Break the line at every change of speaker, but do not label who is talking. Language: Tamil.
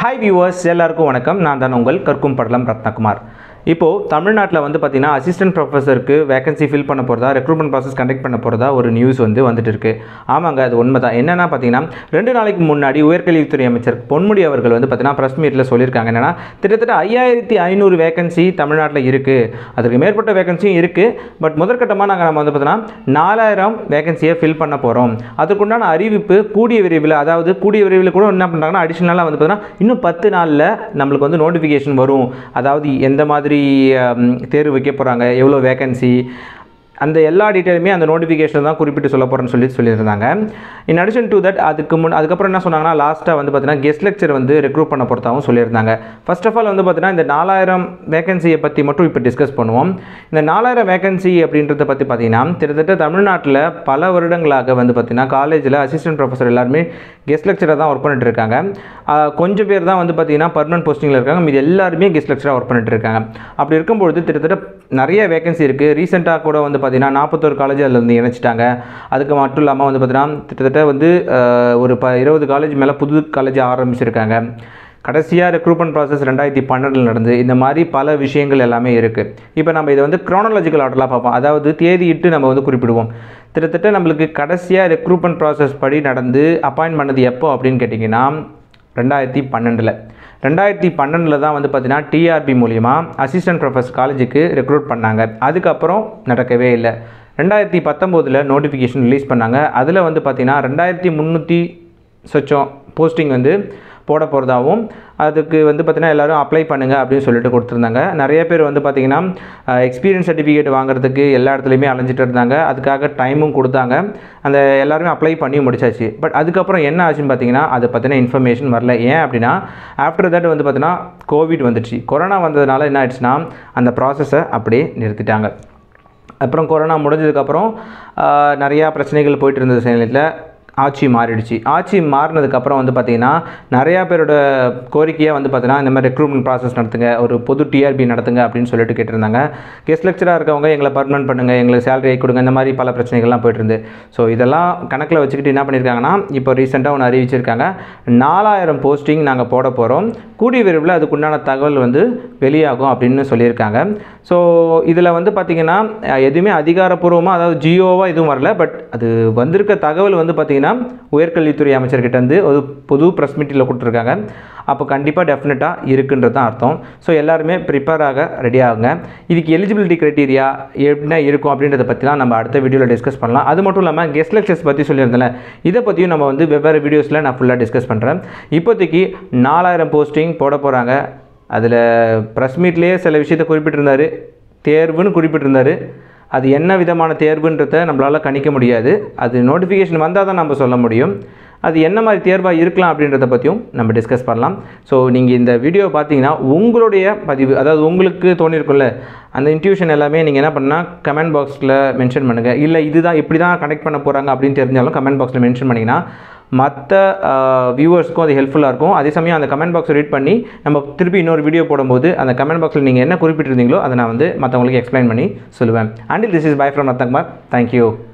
ஹாய் வியூவர்ஸ் எல்லாருக்கும் வணக்கம் நான் தான் உங்கள் கற்கும் படலம் ரத்னகுமார் இப்போது தமிழ்நாட்டில் வந்து பார்த்திங்கன்னா அசிஸ்டன்ட் ப்ரொஃபஸருக்கு வேகன்சி ஃபில் பண்ண போகிறதா ரெக்ரூட்மெண்ட் ப்ராசஸ் கண்டக்ட் பண்ண போகிறதா ஒரு நியூஸ் வந்து வந்துட்டு இருக்கு ஆமாங்க அது உண்மை தான் என்னென்னா பார்த்தீங்கன்னா ரெண்டு நாளைக்கு முன்னாடி உயர்கல்வித்துறை அமைச்சர் பொன்முடி அவர்கள் வந்து பார்த்தீங்கன்னா ப்ரெஸ் மீட்டில் சொல்லியிருக்காங்க என்னென்னா கிட்டத்தட்ட ஐயாயிரத்தி ஐநூறு வேகன்சி தமிழ்நாட்டில் இருக்குது அதுக்கு மேற்பட்ட வேகன்சியும் இருக்குது பட் முதற்கட்டமாக நாங்கள் நம்ம வந்து பார்த்தீங்கன்னா நாலாயிரம் வேகன்சியை ஃபில் பண்ண போகிறோம் அதுக்குண்டான அறிவிப்பு கூடிய விரைவில் அதாவது கூடிய விரைவில் கூட என்ன பண்ணுறாங்கன்னா அடிஷ்னலாக வந்து பார்த்தீங்கன்னா இன்னும் பத்து நாளில் நம்மளுக்கு வந்து நோட்டிஃபிகேஷன் வரும் அதாவது எந்த மாதிரி ஹம், தேர்வு வைக்க போகிறாங்க எவ்வளோ வேகன்சி அந்த எல்லா டீட்டெயிலுமே அந்த நோட்டிஃபிகேஷன் தான் குறிப்பிட்டு சொல்ல போகிறேன்னு சொல்லி சொல்லியிருந்தாங்க இன் அடிஷன் டு தட் அதுக்கு முன் அதுக்கப்புறம் என்ன சொன்னாங்கன்னா லாஸ்ட்டாக வந்து பார்த்தீங்கன்னா கெஸ்ட் லெக்சர் வந்து ரெக்ரூட் பண்ண போகிறதாகவும் சொல்லியிருந்தாங்க ஃபர்ஸ்ட் ஆஃப் ஆல் வந்து பார்த்தீங்கன்னா இந்த நாலாயிரம் வேகன்சியை பற்றி மட்டும் இப்போ டிஸ்கஸ் பண்ணுவோம் இந்த நாலாயிரம் வேகன்சி அப்படின்றத பற்றி பார்த்தீங்கன்னா கிட்டத்தட்ட தமிழ்நாட்டில் பல வருடங்களாக வந்து பார்த்தீங்கன்னா காலேஜில் அசிஸ்டன்ட் ப்ரொஃபஸர் எல்லாருமே கெஸ்ட் லெக்சராக தான் ஒர்க் பண்ணிட்டு இருக்காங்க ஆஹ் கொஞ்சம் பேர் தான் வந்து பார்த்தீங்கன்னா பர்மனன்ட் போஸ்டிங்கில் இருக்காங்க மீது எல்லாருமே கெஸ்ட் லெக்சராக ஒர்க் பண்ணிட்டு இருக்காங்க அப்படி இருக்கும்பொழுது கிட்டத்தட்ட நிறைய வேகன்சி இருக்குது ரீசெண்டாக கூட வந்து பார்த்தீங்கன்னா நாற்பத்தோரு காலேஜ் அதில் வந்து இணைச்சிட்டாங்க அதுக்கு மட்டும் இல்லாமல் வந்து பார்த்தீங்கன்னா கிட்டத்தட்ட வந்து ஆஹ் ஒரு ப இருபது காலேஜ் மேலே புது காலேஜ் ஆரம்பிச்சிருக்காங்க கடைசியாக ரெக்ரூட்மெண்ட் ப்ராசஸ் ரெண்டாயிரத்தி பன்னெண்டில் நடந்து இந்த மாதிரி பல விஷயங்கள் எல்லாமே இருக்குது இப்போ நம்ம இதை வந்து க்ரானலாஜிக்கல் ஆர்டரில் பார்ப்போம் அதாவது தேதியிட்டு நம்ம வந்து குறிப்பிடுவோம் கிட்டத்தட்ட நம்மளுக்கு கடைசியாக ரெக்ரூட்மெண்ட் ப்ராசஸ் படி நடந்து அப்பாயின்ட் பண்ணது எப்போ அப்படின்னு கேட்டிங்கன்னா ரெண்டாயிரத்தி பன்னெண்டில் ரெண்டாயிரத்தி பன்னெண்டில் தான் வந்து பார்த்தீங்கன்னா டிஆர்பி மூலிமா அசிஸ்டன்ட் ப்ரொஃபஸர் காலேஜுக்கு ரெக்ரூட் பண்ணாங்க அதுக்கப்புறம் நடக்கவே இல்லை ரெண்டாயிரத்தி பத்தொம்போதில் நோட்டிஃபிகேஷன் ரிலீஸ் பண்ணாங்க அதில் வந்து பார்த்தீங்கன்னா ரெண்டாயிரத்தி முந்நூற்றி சொச்சம் போஸ்டிங் வந்து போட போகிறதாவும் அதுக்கு வந்து பார்த்தீங்கன்னா எல்லோரும் அப்ளை பண்ணுங்கள் அப்படின்னு சொல்லிட்டு கொடுத்துருந்தாங்க நிறைய பேர் வந்து பார்த்தீங்கன்னா எக்ஸ்பீரியன்ஸ் சர்டிஃபிகேட் வாங்குறதுக்கு எல்லா இடத்துலையுமே அலைஞ்சிட்டு இருந்தாங்க அதுக்காக டைமும் கொடுத்தாங்க அந்த எல்லாருமே அப்ளை பண்ணி முடிச்சாச்சு பட் அதுக்கப்புறம் என்ன ஆச்சுன்னு பார்த்தீங்கன்னா அதை பற்றின இன்ஃபர்மேஷன் வரல ஏன் அப்படின்னா ஆஃப்டர் தட் வந்து பார்த்தீங்கன்னா கோவிட் வந்துடுச்சு கொரோனா வந்ததுனால என்ன ஆயிடுச்சுன்னா அந்த ப்ராசஸை அப்படியே நிறுத்திட்டாங்க அப்புறம் கொரோனா முடிஞ்சதுக்கப்புறம் ஆஹ், நிறையா பிரச்சனைகள் போயிட்டு இருந்த சமயத்தில் ஆட்சி மாறிடுச்சு ஆட்சி மாறினதுக்கப்புறம் வந்து பார்த்திங்கன்னா நிறையா பேரோட கோரிக்கையாக வந்து பார்த்தீங்கன்னா இந்த மாதிரி ரெக்ரூட்மெண்ட் ப்ராசஸ் நடத்துங்க ஒரு பொது டிஆர்பி நடத்துங்க அப்படின்னு சொல்லிட்டு கேட்டிருந்தாங்க கெஸ்ட் லெக்சராக இருக்கவங்க எங்களை பர்மனன்ட் பண்ணுங்கள் எங்களுக்கு சேலரி கொடுங்க இந்த மாதிரி பல பிரச்சனைகள்லாம் போயிட்டு இருந்து ஸோ இதெல்லாம் கணக்கில் வச்சுக்கிட்டு என்ன பண்ணியிருக்காங்கன்னா இப்போ ரீசெண்டாக ஒன்று அறிவிச்சிருக்காங்க நாலாயிரம் போஸ்டிங் நாங்கள் போட போகிறோம் கூடிய விரைவில் அதுக்குண்டான தகவல் வந்து வெளியாகும் அப்படின்னு சொல்லியிருக்காங்க ஸோ இதில் வந்து பார்த்திங்கன்னா அஹ், எதுவுமே அதிகாரப்பூர்வமாக அதாவது ஜியோவாக எதுவும் வரல பட் அது வந்திருக்க தகவல் வந்து பார்த்திங்கன்னா உயர்கல்வித்துறை அமைச்சர்கிட்ட இருந்து ஒரு புது ப்ரெஸ் மீட்டில் கொடுத்துருக்காங்க அப்போ கண்டிப்பாக டெஃபினட்டாக இருக்குன்றது தான் அர்த்தம் ஸோ எல்லாருமே ப்ரிப்பேர் ஆக ரெடி ஆகுங்க இதுக்கு எலிஜிபிலிட்டி க்ரைட்டீரியா என்ன இருக்கும் அப்படின்றத பற்றிலாம் நம்ம அடுத்த வீடியோவில் டிஸ்கஸ் பண்ணலாம் அது மட்டும் இல்லாமல் கெஸ்ட் லெக்சர்ஸ் பற்றி சொல்லியிருந்தேன் இதை பற்றியும் நம்ம வந்து வெவ்வேறு வீடியோஸில் நான் ஃபுல்லாக டிஸ்கஸ் பண்ணுறேன் இப்போதைக்கு நாலாயிரம் போஸ்டிங் போட போகிறாங்க அதில் ப்ரெஸ் மீட்லேயே சில விஷயத்தை குறிப்பிட்டிருந்தாரு தேர்வுன்னு குறிப்பிட்டிருந்தாரு அது என்ன விதமான தேர்வுன்றதை நம்மளால் கணிக்க முடியாது அது நோட்டிஃபிகேஷன் வந்தால் தான் நம்ம சொல்ல முடியும் அது என்ன மாதிரி தேர்வாக இருக்கலாம் அப்படின்றத பற்றியும் நம்ம டிஸ்கஸ் பண்ணலாம் ஸோ நீங்கள் இந்த வீடியோ பார்த்தீங்கன்னா உங்களுடைய பதிவு அதாவது உங்களுக்கு தோணியிருக்கும்ல அந்த இன்ட்யூஷன் எல்லாமே நீங்கள் என்ன பண்ணால் கமெண்ட் பாக்ஸில் மென்ஷன் பண்ணுங்கள் இல்லை இதுதான் இப்படி தான் கனெக்ட் பண்ண போகிறாங்க அப்படின்னு தெரிஞ்சாலும் கமெண்ட் பாக்ஸில் மென்ஷன் பண்ணிங்கன்னா மற்ற வியூவர்ஸ்க்கும் அது ஹெல்ப்ஃபுல்லாக இருக்கும் அதே சமயம் அந்த கமெண்ட் பாக்ஸை ரீட் பண்ணி நம்ம திருப்பி இன்னொரு வீடியோ போடும்போது அந்த கமெண்ட் பாக்ஸில் நீங்கள் என்ன குறிப்பிட்டிருந்தீங்களோ அதை நான் வந்து மற்றவங்களுக்கு எக்ஸ்பிளைன் பண்ணி சொல்லுவேன் until this is bye from Rathakumar thank you